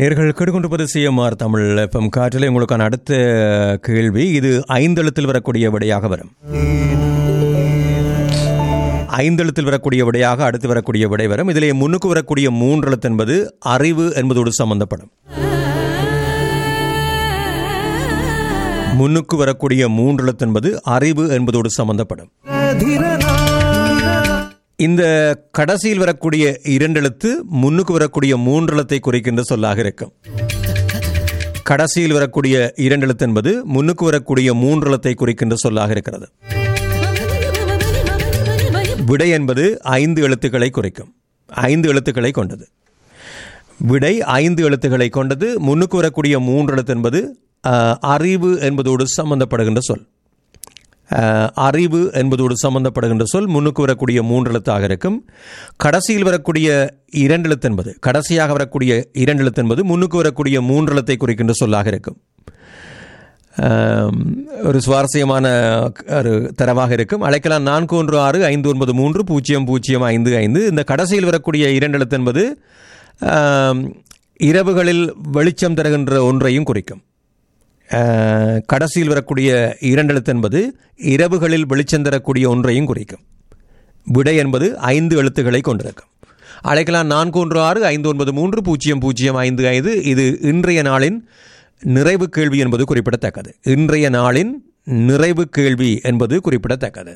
நேர்கள் கேட்டுக்கொண்டிருப்பது CMR Tamil FM காற்றில் உங்களுக்கான அடுத்த கேள்வி இது ஐந்தெழுத்தில் வரக்கூடிய விடையாக வரும் ஐந்தெழுத்தில் வரக்கூடிய விடையாக அடுத்து வரக்கூடிய விடை வரும் இதிலே முன்னுக்கு வரக்கூடிய மூன்றெழுத்து என்பது அறிவு என்பதோடு சம்பந்தப்படும் முன்னுக்கு வரக்கூடிய மூன்றெழுத்து என்பது அறிவு என்பதோடு சம்பந்தப்படும் இந்த கடைசியில் வரக்கூடிய இரண்டெழுத்து முன்னுக்கு வரக்கூடிய மூன்றெழுத்தை குறிக்கின்ற சொல்லாக இருக்கும் கடைசியில் வரக்கூடிய இரண்டெழுத்து என்பது முன்னுக்கு வரக்கூடிய மூன்றெழுத்தை குறிக்கின்ற சொல்லாக இருக்கிறது விடை என்பது ஐந்து எழுத்துக்களை குறிக்கும் ஐந்து எழுத்துக்களை கொண்டது விடை ஐந்து எழுத்துக்களை கொண்டது முன்னுக்கு வரக்கூடிய மூன்று எழுத்து என்பது அஹ், அறிவு என்பதோடு சம்பந்தப்படுகின்ற சொல் அஹ், அறிவு என்பதோடு சம்பந்தப்படுகின்ற சொல் முன்னுக்கு வரக்கூடிய மூன்று எழுத்தாக இருக்கும் கடைசியில் வரக்கூடிய இரண்டு எழுத்து என்பது கடைசியாக வரக்கூடிய இரண்டு எழுத்து என்பது முன்னுக்கு வரக்கூடிய மூன்று எழுத்தை குறிக்கின்ற சொல்லாக இருக்கும் ஆம், ஒரு சுவாரஸ்யமான ஒரு தரவாக இருக்கும் அழைக்கலாம் நான்கு ஒன்று ஆறு ஐந்து ஒன்பது மூன்று பூஜ்ஜியம் பூஜ்ஜியம் ஐந்து ஐந்து இந்த கடைசியில் வரக்கூடிய இரண்டு எழுத்து என்பது ஆம், இரவுகளில் வெளிச்சம் தருகின்ற ஒன்றையும் குறிக்கும் ஆ, கடைசியில் வரக்கூடிய இரண்டு எழுத்து என்பது இரவுகளில் வெளிச்சம் தரக்கூடிய ஒன்றையும் குறிக்கும் விடை என்பது ஐந்து எழுத்துக்களை கொண்டிருக்கும் அழைக்கலாம் நான்கு ஒன்று ஆறு ஐந்து ஒன்பது மூன்று பூஜ்ஜியம் பூஜ்ஜியம் ஐந்து ஐந்து இது இன்றைய நாளின் நிறைவு கேள்வி என்பது குறிப்பிடத்தக்கது இன்றைய நாளின் நிறைவு கேள்வி என்பது குறிப்பிடத்தக்கது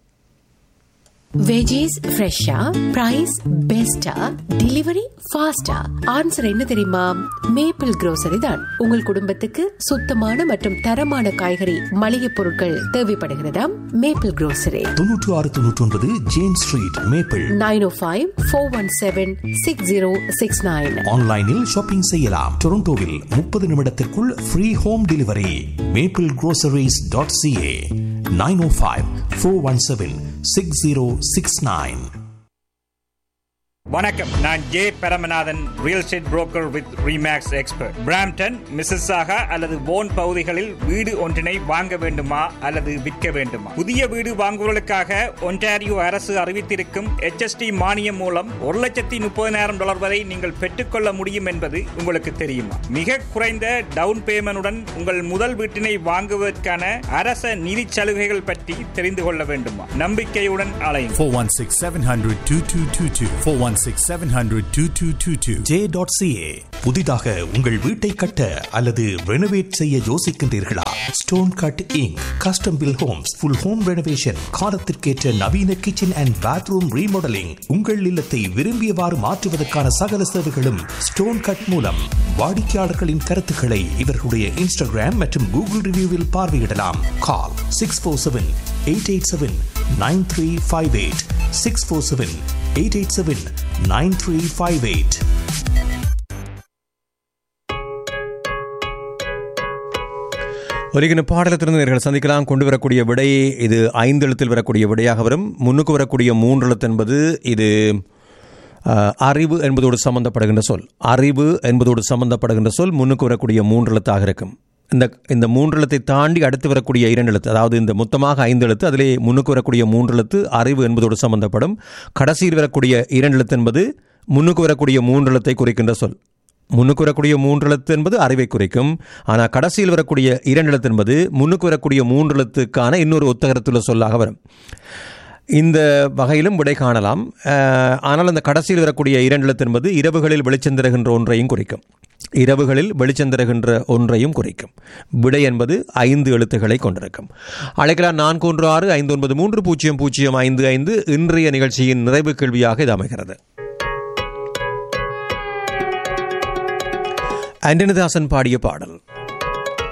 வெஜிஸ் ஃப்ரெஷ்ஷா பிரைஸ் பெஸ்டா டெலிவரி ஃபாஸ்டா ஆன்சர் என்ன தெரியுமா மேப்பிள் grocery தான் உங்கள் குடும்பத்துக்கு சுத்தமான மற்றும் தரமான காய்கறி மளிகை பொருட்கள் தேவைப்படுகிறதா மேப்பிள் grocery தொன்னூற்று ஆறு தொன்னூற்றி ஒன்பது James street maple nine O five four one seven six zero six nine ஆன்லைனில் ஷாப்பிங் செய்யலாம் டொரண்டோவில் முப்பது நிமிடத்திற்குள் free home delivery maple groceries.ca dot CA nine O five four one seven six zero six nine வணக்கம் நான் J Paramanathan real estate broker with REMAX expert Brampton Mississauga அல்லது போன் பகுதிகளில் வீடு ஒன்றினை வாங்க வேண்டுமா அல்லது விற்க வேண்டுமா புதிய வீடு வாங்குவதற்காக ஒன்டாரியோ அரசு அறிவித்திருக்கும் HST மானியம் மூலம் ஒரு லட்சத்தி முப்பதினாயிரம் டாலர் வரை நீங்கள் பெற்றுக்கொள்ள முடியும் என்பது உங்களுக்கு தெரியுமா மிக குறைந்த டவுன் பேமெண்டுடன் உங்கள் முதல் வீட்டினை வாங்குவதற்கான அரச நிதி சலுகைகள் பற்றி தெரிந்து கொள்ள வேண்டுமா நம்பிக்கையுடன் அலையும் 416 700 2222. 416 700 2222. ஜே டாட் சிஏ புதிதாக உங்கள் வீட்டை கட்ட அல்லது ரெனோவேட் செய்ய யோசிக்கின்றீர்களா stone cut inc custom build homes full home renovation காலத்திற்கேற்ற நவீன கிச்சன் அண்ட் பாத்ரூம் ரீமாடலிங் உங்கள் இல்லத்தை விரும்பியவாறு மாற்றுவதற்கான சகல சேவைகளும் ஸ்டோன் கட் மூலம் வாடிக்கையாளர்களின் கருத்துக்களை இவர்களுடைய இன்ஸ்டாகிராம் மற்றும் கூகுள் ரிவ்யூவில் பார்வையிடலாம் call six four seven eight eight seven nine three five eight six four seven eight eight seven nine three five eight ஒருகின பாடலத்திலிருந்து நேர்கள் சந்திக்கலாம் கொண்டு வரக்கூடிய விடை இது ஐந்து எழுத்தில் வரக்கூடிய விடையாக வரும் முன்னுக்கு வரக்கூடிய மூன்று எழுத்து என்பது இது அஹ், அறிவு என்பதோடு சம்பந்தப்படுகின்ற சொல் அறிவு என்பதோடு சம்பந்தப்படுகின்ற சொல் முன்னுக்கு வரக்கூடிய மூன்று எழுத்தாக இருக்கும் இந்த இந்த மூன்று எழுத்தை தாண்டி அடுத்து வரக்கூடிய இரண்டு எழுத்து அதாவது இந்த மொத்தமாக ஐந்து எழுத்து அதிலே முன்னுக்கு வரக்கூடிய மூன்று எழுத்து அறிவு என்பதோடு சம்பந்தப்படும் கடைசியில் வரக்கூடிய இரண்டு எழுத்து என்பது முன்னுக்கு வரக்கூடிய மூன்று எழுத்தை குறிக்கின்ற சொல் முன்னுக்கு வரக்கூடிய மூன்று எழுத்து என்பது அறிவை குறிக்கும் ஆனால் கடைசியில் வரக்கூடிய இரண்டு எழுத்து என்பது முன்னுக்கு வரக்கூடிய மூன்று எழுத்துக்கான இன்னொரு ஒத்தகரத்துள்ள சொல்லாக வரும் இந்த வகையிலும் விடை காணலாம் அஹ், ஆனால் அந்த கடைசியில் வரக்கூடிய இரண்டு எழுத்து என்பது இரவுகளில் வெளிச்சந்திருகின்ற ஒன்றையும் குறிக்கும் இரவுகளில் வெளிச்சந்திருகின்ற ஒன்றையும் குறிக்கும் விடை என்பது ஐந்து எழுத்துக்களை கொண்டிருக்கும் அழைக்கலாம் நான்கு ஒன்று ஆறு ஐந்து ஒன்பது மூன்று பூஜ்ஜியம் பூஜ்ஜியம் ஐந்து ஐந்து இன்றைய நிகழ்ச்சியின் நிறைவு கேள்வியாக இது அமைகிறது ஆண்டனிதாசன் பாடிய பாடல்